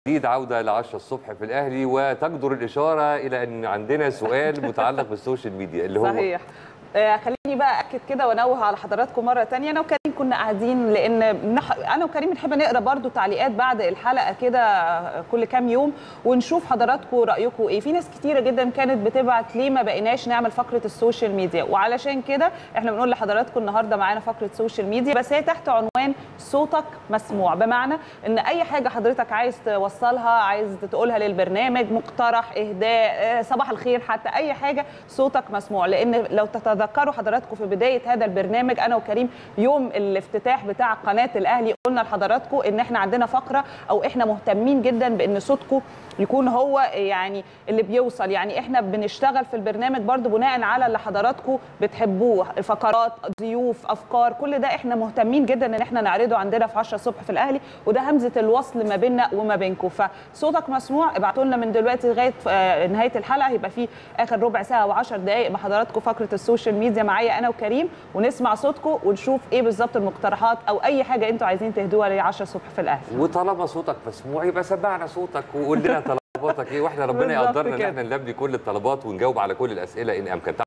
جديد عودة لعشرة الصبح في الأهلي وتجدر الإشارة إلى أن عندنا سؤال متعلق بالسوشيال ميديا اللي هو صحيح آه، خليني بقى اكد كده وانوه على حضراتكم مره تانية انا وكريم كنا قاعدين لان نح... انا وكريم بنحب نقرا برضو تعليقات بعد الحلقه كده آه، كل كام يوم ونشوف حضراتكم رايكم ايه في ناس كتيره جدا كانت بتبعت ليه ما بقيناش نعمل فقره السوشيال ميديا وعلشان كده احنا بنقول لحضراتكم النهارده معانا فقره سوشيال ميديا بس هي تحت عنوان صوتك مسموع بمعنى ان اي حاجه حضرتك عايز توصلها عايز تقولها للبرنامج مقترح اهداء آه، صباح الخير حتى اي حاجه صوتك مسموع لان لو تتذكروا حضراتكم في بدايه هذا البرنامج انا وكريم يوم الافتتاح بتاع قناه الاهلي قلنا لحضراتكم ان احنا عندنا فقره او احنا مهتمين جدا بان صوتكم يكون هو يعني اللي بيوصل يعني احنا بنشتغل في البرنامج برضو بناء على اللي حضراتكم بتحبوه فقرات ضيوف افكار كل ده احنا مهتمين جدا ان احنا نعرضه عندنا في 10 الصبح في الاهلي وده همزه الوصل ما بيننا وما بينكم فصوتك مسموع ابعتوا لنا من دلوقتي لغايه آه، نهايه الحلقه هيبقى في اخر ربع ساعه و10 دقائق مع حضراتكم فقره السوشيال ميديا معايا انا وكريم ونسمع صوتكم ونشوف ايه بالظبط المقترحات او اي حاجه انتوا عايزين تهدوها ل 10 الصبح في الاهلي وطالما صوتك مسموع يبقى سمعنا صوتك وقول لنا طلباتك إيه وإحنا ربنا بالظبط يقدرنا إن كده. إحنا نلبي كل الطلبات ونجاوب على كل الأسئلة إن أمكن